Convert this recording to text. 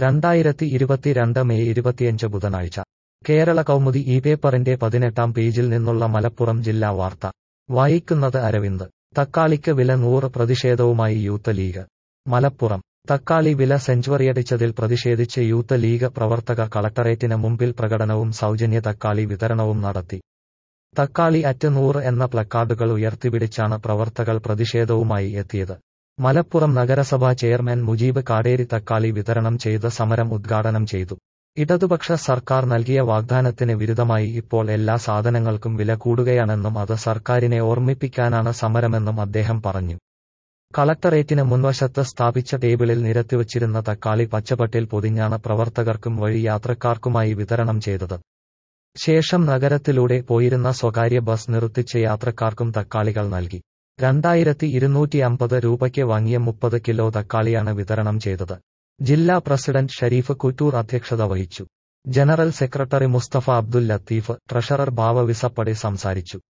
രണ്ടായിരത്തി ഇരുപത്തിരണ്ട് മെയ് ഇരുപത്തിയഞ്ച് ബുധനാഴ്ച കേരള കൗമുദി ഈ പേപ്പറിന്റെ പതിനെട്ടാം പേജിൽ നിന്നുള്ള മലപ്പുറം ജില്ലാ വാർത്ത വായിക്കുന്നത് അരവിന്ദ് തക്കാളിക്ക് വില നൂറ് പ്രതിഷേധവുമായി യൂത്ത് ലീഗ് മലപ്പുറം തക്കാളി വില സെഞ്ചുറിയടിച്ചതിൽ പ്രതിഷേധിച്ച് യൂത്ത് ലീഗ് പ്രവർത്തകർ കളക്ടറേറ്റിന് മുമ്പിൽ പ്രകടനവും സൗജന്യ തക്കാളി വിതരണവും നടത്തി തക്കാളി അറ്റ് നൂറ് എന്ന പ്ലക്കാർഡുകൾ ഉയർത്തിപ്പിടിച്ചാണ് പ്രവർത്തകർ പ്രതിഷേധവുമായി എത്തിയത് മലപ്പുറം നഗരസഭാ ചെയർമാൻ മുജീബ് കാടേരി തക്കാളി വിതരണം ചെയ്ത് സമരം ഉദ്ഘാടനം ചെയ്തു ഇടതുപക്ഷ സർക്കാർ നൽകിയ വാഗ്ദാനത്തിന് വിരുദ്ധമായി ഇപ്പോൾ എല്ലാ സാധനങ്ങൾക്കും വില കൂടുകയാണെന്നും അത് സർക്കാരിനെ ഓർമ്മിപ്പിക്കാനാണ് സമരമെന്നും അദ്ദേഹം പറഞ്ഞു കളക്ടറേറ്റിന് മുൻവശത്ത് സ്ഥാപിച്ച ടേബിളിൽ നിരത്തിവച്ചിരുന്ന തക്കാളി പച്ചപ്പട്ടിൽ പൊതിഞ്ഞാണ് പ്രവർത്തകർക്കും വഴി യാത്രക്കാർക്കുമായി വിതരണം ചെയ്തത് ശേഷം നഗരത്തിലൂടെ പോയിരുന്ന സ്വകാര്യ ബസ് നിർത്തിച്ച് യാത്രക്കാർക്കും തക്കാളികൾ നൽകി രണ്ടായിരത്തി ഇരുന്നൂറ്റി അമ്പത് രൂപയ്ക്ക് വാങ്ങിയ മുപ്പത് കിലോ തക്കാളിയാണ് വിതരണം ചെയ്തത് ജില്ലാ പ്രസിഡന്റ് ഷരീഫ് കുറ്റൂർ അധ്യക്ഷത വഹിച്ചു general secretary Musthafa Abdul Latheef treasurer Bava Visappadi സംസാരിച്ചു